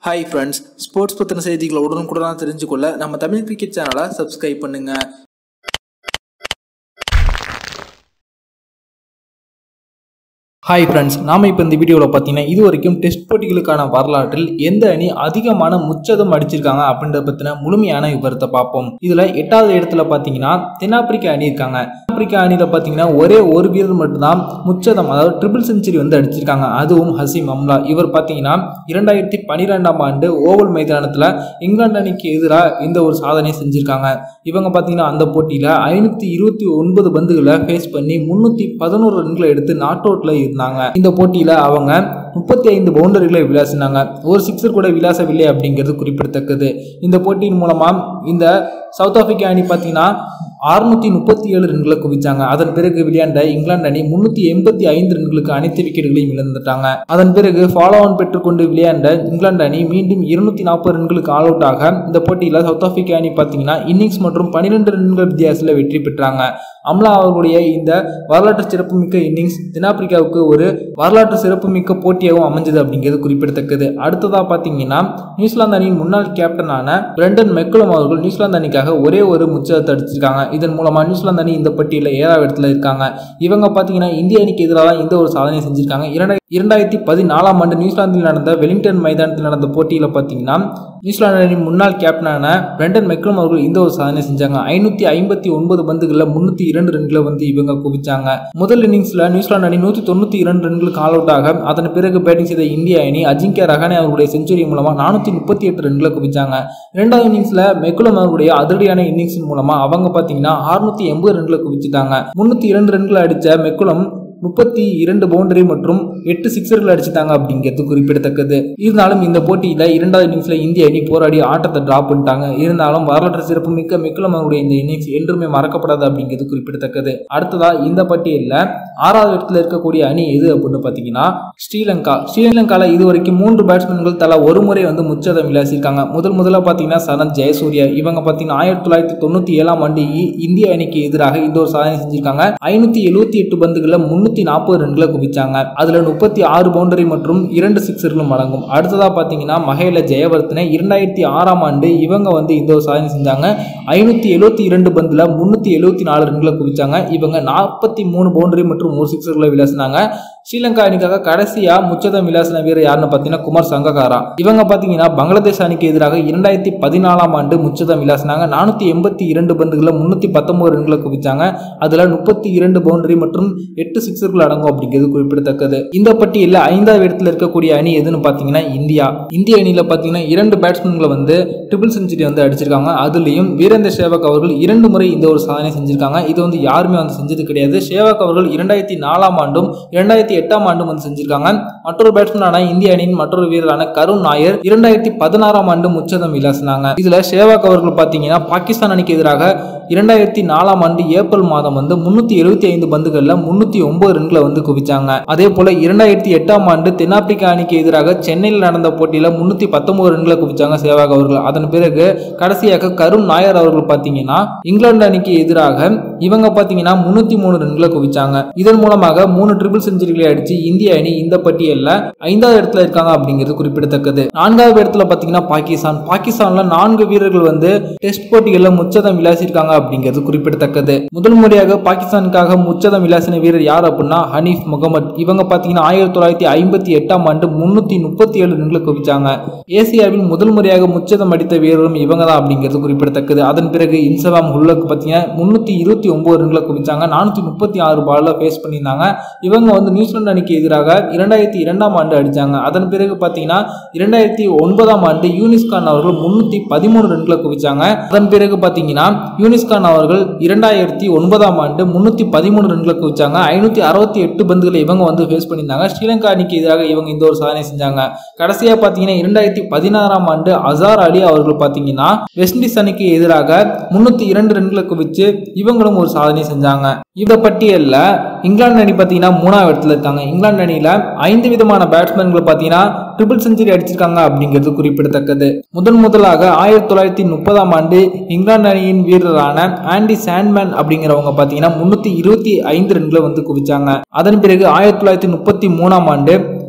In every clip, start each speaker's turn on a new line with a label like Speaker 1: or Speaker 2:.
Speaker 1: hi friends sports பற்றின செய்திகளை உடனுக்குடனாக தெரிஞ்சுக்கொள்ள நம்ம தமிழ் கிரிக்கெட் சேனலை சப்ஸ்கிரைப் பண்ணுங்க ஹாய் ஃப்ரெண்ட்ஸ் நாம இப்போ இந்த வீடியோவில் பார்த்தீங்கன்னா இது வரைக்கும் டெஸ்ட் போட்டிகளுக்கான வரலாற்றில் எந்த அணி அதிகமான முச்சதம் அடிச்சிருக்காங்க அப்படின்றத பற்றின முழுமையான விவரத்தை பார்ப்போம் இதில் எட்டாவது இடத்துல பார்த்தீங்கன்னா தென்னாப்பிரிக்கா அணி இருக்காங்க தென்னாப்பிரிக்கா அணியில் பார்த்தீங்கன்னா ஒரே ஒரு வீரர் மட்டும்தான் முச்சதம் அதாவது ட்ரிபிள் செஞ்சுரி வந்து அடிச்சிருக்காங்க அதுவும் ஹசீம் அம்லா இவர் பார்த்தீங்கன்னா இரண்டாயிரத்தி பன்னிரெண்டாம் ஆண்டு ஓவல் மைதானத்தில் இங்கிலாந்து அணிக்கு எதிராக இந்த ஒரு சாதனை செஞ்சுருக்காங்க இவங்க பார்த்தீங்கன்னா அந்த போட்டியில் ஐநூற்றி இருபத்தி ஒன்பது பந்துகளை ஃபேஸ் பண்ணி முந்நூற்றி பதினோரு ரன்களை எடுத்து நாட் அவுட்டில் இருந்தாங்க இந்த போட்டியில் அவங்க முப்பத்தி ஐந்து பவுண்டரிகளை விளாசினாங்க ஒரு சிக்ஸர் கூட விளாசவில்லை அப்படிங்கிறது குறிப்பிடத்தக்கது இந்த போட்டியின் மூலமாக இந்த சவுத் ஆப்பிரிக்கா அணி பார்த்தீங்கன்னா அறுநூத்தி முப்பத்தி ஏழு ரன்களை குவிச்சாங்க அதன் பிறகு விளையாண்ட இங்கிலாந்து அணி முன்னூத்தி எண்பத்தி ஐந்து ரன்களுக்கு அனைத்து விக்கெட்டுகளையும் இழந்துட்டாங்க அதன் பிறகு ஃபாலோ ஆன் பெற்றுக்கொண்டு விளையாண்ட இங்கிலாந்து அணி மீண்டும் இருநூத்தி நாற்பது ரன்களுக்கு ஆல் அவுட் ஆக இந்த போட்டியில் சவுத் ஆப்பிரிக்கா அணி பார்த்தீங்கன்னா இன்னிங்ஸ் மற்றும் பன்னிரெண்டு ரன்கள் வித்தியாசத்தில் வெற்றி பெற்றாங்க அம்லா அவர்களுடைய இந்த வரலாற்று சிறப்புமிக்க இன்னிங்ஸ் தென்னாப்பிரிக்காவுக்கு ஒரு வரலாற்று சிறப்புமிக்க போட்டியாகவும் அமைஞ்சது அப்படிங்கிறது குறிப்பிடத்தக்கது அடுத்ததாக பார்த்தீங்கன்னா நியூசிலாந்து அணியின் முன்னாள் கேப்டனான பிரண்டன் மெக்குலம் அவர்கள் நியூசிலாந்து அணிக்காக ஒரே ஒரு முச்சத்தை அடிச்சிருக்காங்க இதன் மூலமாக நியூசிலாந்து அணி இந்த பட்டியலில் ஏழாவது இடத்துல இருக்காங்க இவங்க பார்த்தீங்கன்னா இந்திய அணிக்கு எதிராக இந்த ஒரு சாதனை செஞ்சிருக்காங்க இரண்டாயிரத்தி இரண்டாயிரத்தி பதினாலாம் ஆண்டு நியூசிலாந்தில் நடந்த வெலிங்டன் மைதானத்தில் நடந்த போட்டியில் பார்த்தீங்கன்னா நியூசிலாந்து அணி முன்னாள் கேப்டனான பிரண்டன் மெக்ரம் அவர்கள் இந்த ஒரு சாதனை செஞ்சாங்க ஐநூற்றி ஐம்பத்தி ஒன்பது பந்துகளில் முன்னூற்றி இரண்டு ரன்களை வந்து இவங்க குவிச்சாங்க முதல் இன்னிங்ஸில் நியூசிலாந்து அணி நூற்றி தொண்ணூற்றி இரண்டு ரன்களுக்கு ஆல் அவுட் ஆக அதன் பிறகு பேட்டிங் செய்த இந்திய அணி அஜிங்கியா ரஹானே அவருடைய செஞ்சுரி மூலமாக நானூற்றி முப்பத்தி எட்டு ரன்களை குவிச்சாங்க இரண்டாவது இன்னிங்ஸில் மெக்குலம் அவருடைய அதிரடியான இன்னிங்ஸின் மூலமாக அவங்க பார்த்தீங்கன்னா அறுநூத்தி எண்பது ரன்களை குவிச்சிட்டாங்க முன்னூற்றி இரண்டு ரன்களை அடித்த மெக்குலம் முப்பத்தி இரண்டு பவுண்டரி மற்றும் எட்டு சிக்ஸர்கள் அடிச்சிட்டாங்க அப்படிங்கிறது குறிப்பிடத்தக்கது இருந்தாலும் இந்த போட்டியில் இரண்டாவது இன்னிங்ஸில் இந்திய அணி போராடி ஆட்டத்தை டிராப் பண்ணிட்டாங்க இருந்தாலும் வரலாற்று சிறப்பு மிக்க மிக்கலம் அவருடைய இந்த இன்னிங்ஸ் என்றுமே மறக்கப்படாது அப்படிங்கிறது குறிப்பிடத்தக்கது அடுத்ததா இந்த பட்டியலில் ஆறாவது இடத்துல இருக்கக்கூடிய அணி எது அப்படின்னு பார்த்தீங்கன்னா ஸ்ரீலங்கா ஸ்ரீலங்காவில் இது வரைக்கும் மூன்று பேட்ஸ்மேன்கள் தலா ஒரு முறை வந்து முச்சதம் விளாசிருக்காங்க முதல் முதல்ல பார்த்தீங்கன்னா சனத் ஜெயசூர்யா இவங்க பார்த்தீங்கன்னா ஆயிரத்தி தொள்ளாயிரத்தி தொண்ணூற்றி ஏழாம் ஆண்டு இ- இந்திய அணிக்கு எதிராக இந்த ஒரு சாதனை செஞ்சிருக்காங்க ஐநூற்றி எழுபத்தி எட்டு பந்துகளில் முன்னூற்றி நாற்பது ரன்களை குவிச்சாங்க அதில் முப்பத்தி ஆறு பவுண்டரி மற்றும் இரண்டு சிக்ஸர்களும் அடங்கும் அடுத்ததாக பார்த்தீங்கன்னா மகேல ஜெயவர்தனை இரண்டாயிரத்தி ஆறாம் ஆண்டு இவங்க வந்து இந்த ஒரு சாதனை செஞ்சாங்க ஐநூற்றி எழுபத்தி இரண்டு பந்தில் முன்னூற்றி எழுபத்தி நாலு ரன்களை குவிச்சாங்க இவங்க நாற்பத்தி மூணு பவுண்டரி மற்றும் ஒரு சிக்ஸர்களை விளாசினாங்க ஸ்ரீலங்கா அணிக்காக கடைசியாக முச்சதம் விளாசின வீரர் யாருன்னு பார்த்தீங்கன்னா குமார் சங்ககாரா இவங்க பார்த்தீங்கன்னா பங்களாதேஷ் அணிக்கு எதிராக இரண்டாயிரத்தி பதினாலாம் ஆண்டு முச்சதம் விளாசினாங்க நானூற்றி எண்பத்தி இரண்டு பந்துகளில் முன்னூற்றி பத்தொன்பது ரன்களை குவிச்சாங்க அதில் முப்பத்தி இரண்டு பவுண்டரி மற்றும் எட்டு சிக்ஸர்கள் அடங்கும் அப்படிங்கிறது குறிப்பிடத்தக்கது இந்த பட்டியலில் ஐந்தாவது இடத்துல இருக்கக்கூடிய அணி எதுன்னு பார்த்தீங்கன்னா இந்தியா இந்திய அணியில் பார்த்தீங்கன்னா இரண்டு பேட்ஸ்மேன்களை வந்து ட்ரிபிள் செஞ்சுரி வந்து அடிச்சிருக்காங்க அதுலேயும் வீரேந்தர் சேவக் அவர்கள் இரண்டு முறை இந்த ஒரு சாதனை செஞ்சிருக்காங்க இது வந்து யாருமே வந்து செஞ்சது கிடையாது சேவக் அவர்கள் இரண்டாயிரத்தி நாலாம் ஆண்டும் இரண்டாயிரத்தி எட்டாம் ஆண்டும் வந்து செஞ்சிருக்காங்க மற்றொரு பேட்ஸ்மேனான இந்திய அணியின் மற்றொரு வீரரான கருண் நாயர் இரண்டாயிரத்தி பதினாறாம் ஆண்டு முச்சதம் விளாசினாங்க இதுல சேவாக் அவர்கள் பார்த்தீங்கன்னா பாகிஸ்தான் அணிக்கு எதிராக இரண்டாயிரத்தி நாலாம் ஆண்டு ஏப்ரல் மாதம் வந்து முன்னூத்தி எழுபத்தி ஐந்து பந்துகள்ல முன்னூத்தி ஒன்பது ரன்களை வந்து குவிச்சாங்க அதே போல இரண்டாயிரத்தி எட்டாம் ஆண்டு தென்னாப்பிரிக்கா அணிக்கு எதிராக சென்னையில் நடந்த போட்டியில முன்னூத்தி பத்தொன்பது ரன்களை குவிச்சாங்க சேவாக் அவர்கள் அதன் பிறகு கடைசியாக கருண் நாயர் அவர்கள் பார்த்தீங்கன்னா இங்கிலாந்து அணிக்கு எதிராக இவங்க பார்த்தீங்கன்னா முன்னூத்தி மூணு ரன்களை குவிச்சாங்க இதன் மூலமாக மூணு ட்ரிபிள் செஞ்சுரிகளை அடிச்சு இந்திய அணி இந்த பட்டியலில் ஐந்தாவது இடத்துல இருக்காங்க அப்படிங்கிறது குறிப்பிடத்தக்கது நான்காவது இடத்துல பார்த்தீங்கன்னா பாகிஸ்தான் பாகிஸ்தான்ல நான்கு வீரர்கள் வந்து டெஸ்ட் போட்டிகளில் முச்சதம் விளாசிருக்காங்க அப்படிங்கிறது குறிப்பிடத்தக்கது முதல் முறையாக பாகிஸ்தானுக்காக முச்சதம் விளாசின வீரர் யார் அப்படின்னா ஹனீஃப் முகமது இவங்க பார்த்தீங்கன்னா ஆயிரத்தி தொள்ளாயிரத்தி ஐம்பத்தி எட்டாம் ஆண்டு முன்னூத்தி முப்பத்தி ஏழு ரன்களை குவிச்சாங்க ஏசியாவில் முதல் முறையாக முச்சதம் அடித்த வீரரும் இவங்க தான் அப்படிங்கிறது குறிப்பிடத்தக்கது அதன் பிறகு இன்சலாம் ஹுல்லக் பார்த்தீங்கன்னா முன்னூத்தி இருபத்தி ஒன்பது ரன்களை குவிச்சாங்க நானூத்தி முப்பத்தி ஆறு பால்ல ஃபேஸ் பண்ணியிருந்தாங்க இவங்க வந்து நியூசிலாந்து அணிக்கு எதிராக இரண்டாயிரத்தி இரண்டாம் ஆண்டு அடிச்சாங்க அதன் பிறகு பார்த்தீங்கன்னா இரண்டாயிரத்தி ஒன்பதாம் ஆண்டு யூனிஸ் கான் அவர்கள் முன்னூத்தி பதிமூணு ரன்களை குவிச்சாங்க அதன் பிறகு பார்த்தீங்கன்னா யூனிஸ் கான் அவர்கள் இரண்டாயிரத்தி ஒன்பதாம் ஆண்டு முன்னூத்தி பதிமூணு ரன்களை குவிச்சாங்க ஐநூத்தி அறுபத்தி எட்டு பந்துகளை இவங்க வந்து ஃபேஸ் பண்ணியிருந்தாங்க ஸ்ரீலங்கா அணிக்கு எதிராக இவங்க இந்த ஒரு சாதனை செஞ்சாங்க கடைசியா பார்த்தீங்கன்னா இரண்டாயிரத்தி பதினாறாம் ஆண்டு அசார் அலி அவர்கள் பார்த்தீங்கன்னா வெஸ்ட் இண்டீஸ் அணிக்கு எதிராக முன்னூத்தி இரண்டு ரன்களை குவிச்சு இவங்களும் ஒரு சாதனை செஞ்சாங்க இந்த பட்டியலில் இங்கிலாந்து அணி பார்த்தீங்கன்னா மூணாவது இடத்துல இருக்காங்க இங்கிலாந்து அணியில் ஐந்து விதமான பேட்ஸ்மேன்கள் பார்த்தீங்கன்னா ட்ரிபிள் செஞ்சுரி அடிச்சிருக்காங்க அப்படிங்கிறது குறிப்பிடத்தக்கது முதன் முதலாக ஆயிரத்தி தொள்ளாயிரத்தி முப்பதாம் ஆண்டு இங்கிலாந்து அணியின் வீரரான ஆண்டி சாண்ட்மேன் அப்படிங்கிறவங்க பார்த்தீங்கன்னா முன்னூத்தி இருபத்தி ஐந்து ரன்களை வந்து குவிச்சாங்க அதன் பிறகு ஆயிரத்தி தொள்ளாயிரத்தி முப்பத்தி மூணாம் ஆண்டு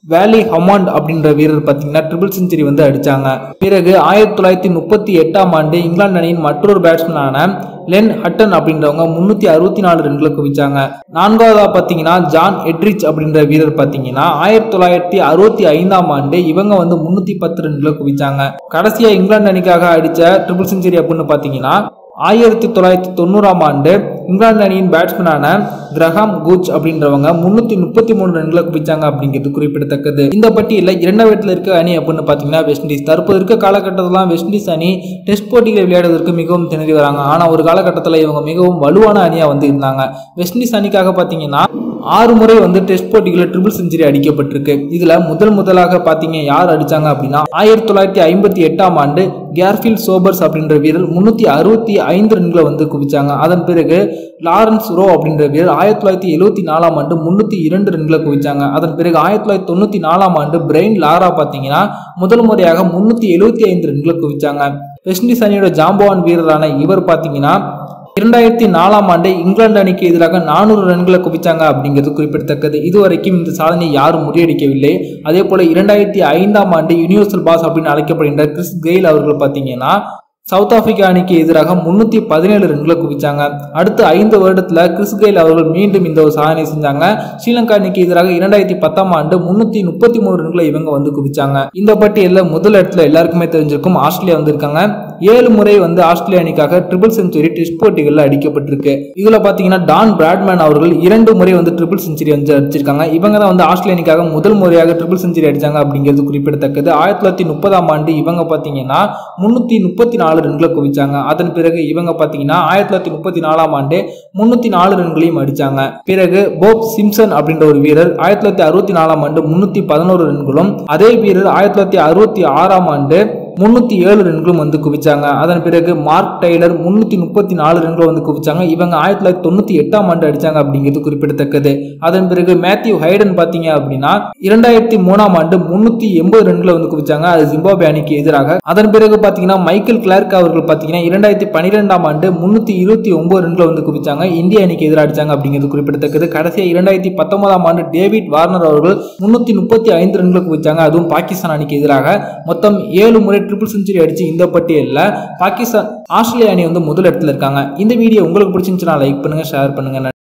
Speaker 1: வேலி ஹமாண்ட் அப்படின்ற வீரர் பார்த்தீங்கன்னா ட்ரிபிள் செஞ்சுரி வந்து அடிச்சாங்க பிறகு ஆயிரத்தி தொள்ளாயிரத்தி முப்பத்தி எட்டாம் ஆண்டு இங்கிலாந்து அணியின் மற்றொரு பேட்ஸ்மேனான லென் ஹட்டன் அப்படின்றவங்க முன்னூத்தி அறுபத்தி நாலு ரன்களை குவிச்சாங்க நான்காவதா பார்த்தீங்கன்னா ஜான் எட்ரிச் அப்படின்ற வீரர் பார்த்தீங்கன்னா ஆயிரத்தி தொள்ளாயிரத்தி அறுபத்தி ஐந்தாம் ஆண்டு இவங்க வந்து முன்னூத்தி பத்து ரன்களை குவிச்சாங்க கடைசியா இங்கிலாந்து அணிக்காக அடிச்ச ட்ரிபிள் செஞ்சுரி அப்படின்னு பார்த்தீங்கன்னா ஆயிரத்தி தொள்ளாயிரத்தி தொண்ணூறாம் ஆண்டு இங்கிலாந்து அணியின் பேட்ஸ்மேனான கிரஹாம் கூச் அப்படின்றவங்க முன்னூத்தி முப்பத்தி மூணு ரன்களை குவிச்சாங்க அப்படிங்கிறது குறிப்பிடத்தக்கது இந்த பட்டியலில் இரண்டாவது இடத்துல இருக்க அணி அப்படின்னு பார்த்தீங்கன்னா வெஸ்ட் இண்டீஸ் தற்போது இருக்க காலகட்டத்திலாம் வெஸ்ட் இண்டீஸ் அணி டெஸ்ட் போட்டிகளை விளையாடுவதற்கு மிகவும் திணறி வராங்க ஆனால் ஒரு காலகட்டத்தில் இவங்க மிகவும் வலுவான அணியாக வந்து இருந்தாங்க வெஸ்ட் இண்டீஸ் அணிக்காக பார்த்தீங்கன்னா ஆறு முறை வந்து டெஸ்ட் போட்டிகளில் ட்ரிபிள் செஞ்சுரி அடிக்கப்பட்டிருக்கு இதுல முதல் முதலாக பாத்தீங்க யார் அடிச்சாங்க அப்படின்னா ஆயிரத்தி தொள்ளாயிரத்தி ஐம்பத்தி எட்டாம் ஆண்டு கேர்ஃபீல்ட் சோபர்ஸ் அப்படின்ற வீரர் முன்னூத்தி அறுபத்தி ஐந்து ரன்களை வந்து குவிச்சாங்க அதன் பிறகு லாரன்ஸ் ரோ அப்படின்ற வீரர் ஆயிரத்தி தொள்ளாயிரத்தி எழுபத்தி நாலாம் ஆண்டு முன்னூத்தி இரண்டு ரன்களை குவிச்சாங்க அதன் பிறகு ஆயிரத்தி தொள்ளாயிரத்தி தொண்ணூத்தி நாலாம் ஆண்டு பிரெயின் லாரா பாத்தீங்கன்னா முதல் முறையாக முன்னூத்தி எழுபத்தி ஐந்து ரன்களை குவிச்சாங்க வெஸ்ட் இண்டீஸ் அணியோட ஜாம்பவான் வீரரான இவர் பாத்தீங்கன்னா இரண்டாயிரத்தி நாலாம் ஆண்டு இங்கிலாந்து அணிக்கு எதிராக நானூறு ரன்களை குவிச்சாங்க அப்படிங்கிறது குறிப்பிடத்தக்கது இதுவரைக்கும் இந்த சாதனையை யாரும் முறியடிக்கவில்லை அதே போல இரண்டாயிரத்தி ஐந்தாம் ஆண்டு யூனிவர்சல் பாஸ் அப்படின்னு அழைக்கப்படுகின்ற கிறிஸ் கெயில் அவர்கள் பார்த்தீங்கன்னா சவுத் ஆப்பிரிக்கா அணிக்கு எதிராக முன்னூத்தி பதினேழு ரன்களை குவிச்சாங்க அடுத்த ஐந்து வருடத்துல கிறிஸ் கெயில் அவர்கள் மீண்டும் இந்த ஒரு சாதனை செஞ்சாங்க ஸ்ரீலங்கா அணிக்கு எதிராக இரண்டாயிரத்தி பத்தாம் ஆண்டு முன்னூத்தி முப்பத்தி மூணு ரன்களை இவங்க வந்து குவிச்சாங்க இந்த பட்டியலில் முதல் இடத்துல எல்லாருக்குமே தெரிஞ்சிருக்கும் ஆஸ்திரேலியா வந்திருக்காங்க ஏழு முறை வந்து ஆஸ்திரேலியா அணிக்காக ட்ரிபிள் செஞ்சுரி டெஸ்ட் போட்டிகளில் அடிக்கப்பட்டிருக்கு இதுல பாத்தீங்கன்னா டான் பிராட்மேன் அவர்கள் இரண்டு முறை வந்து ட்ரிபிள் செஞ்சுரி வந்து அடிச்சிருக்காங்க இவங்க தான் வந்து ஆஸ்திரேலியா அணிக்காக முதல் முறையாக ட்ரிபிள் செஞ்சுரி அடிச்சாங்க அப்படிங்கிறது குறிப்பிடத்தக்கது ஆயிரத்தி தொள்ளாயிரத்தி முப்பதாம் ஆண்டு இவங்க பாத்தீங்கன்னா முன்னூத்தி முப்பத்தி நாலு ரன்களை குவிச்சாங்க அதன் பிறகு இவங்க பாத்தீங்கன்னா ஆயிரத்தி தொள்ளாயிரத்தி முப்பத்தி நாலாம் ஆண்டு முன்னூத்தி நாலு ரன்களையும் அடிச்சாங்க பிறகு போப் சிம்சன் அப்படின்ற ஒரு வீரர் ஆயிரத்தி தொள்ளாயிரத்தி அறுபத்தி நாலாம் ஆண்டு முன்னூத்தி பதினோரு ரன்களும் அதே வீரர் ஆயிரத்தி தொள்ளாயிரத்தி அறுபத்தி ஆறாம் ஆண்டு முன்னூத்தி ஏழு ரன்களும் வந்து குவிச்சாங்க அதன் பிறகு மார்க் டைலர் முன்னூத்தி முப்பத்தி நாலு ரன்கள் வந்து குவிச்சாங்க இவங்க ஆயிரத்தி தொள்ளாயிரத்தி தொண்ணூத்தி எட்டாம் ஆண்டு அடிச்சாங்க அப்படிங்கிறது குறிப்பிடத்தக்கது அதன் பிறகு மேத்யூ ஹைடன் பாத்தீங்க அப்படின்னா இரண்டாயிரத்தி மூணாம் ஆண்டு முன்னூத்தி எண்பது ரன்களை வந்து குவிச்சாங்க அது ஜிம்பாபே அணிக்கு எதிராக அதன் பிறகு பாத்தீங்கன்னா மைக்கேல் கிளார்க் அவர்கள் பாத்தீங்கன்னா இரண்டாயிரத்தி பன்னிரெண்டாம் ஆண்டு முன்னூத்தி இருபத்தி ஒன்பது ரன்களை வந்து குவிச்சாங்க இந்திய அணிக்கு எதிராக அடிச்சாங்க அப்படிங்கிறது குறிப்பிடத்தக்கது கடைசியா இரண்டாயிரத்தி பத்தொன்பதாம் ஆண்டு டேவிட் வார்னர் அவர்கள் முன்னூத்தி முப்பத்தி ஐந்து ரன்களை குவிச்சாங்க அதுவும் பாகிஸ்தான் அணிக்கு எதிராக மொத்தம் ஏழு முறை ட்ரிபிள் செஞ்சுரி அடிச்சு இந்த பட்டியலில் பாகிஸ்தான் ஆஸ்திரேலியா அணி வந்து முதல் இடத்துல இருக்காங்க இந்த வீடியோ உங்களுக்கு பிடிச்சிருந்துச்சுன்னா லைக் பண்ணுங்க ஷேர் பண்ணுங்க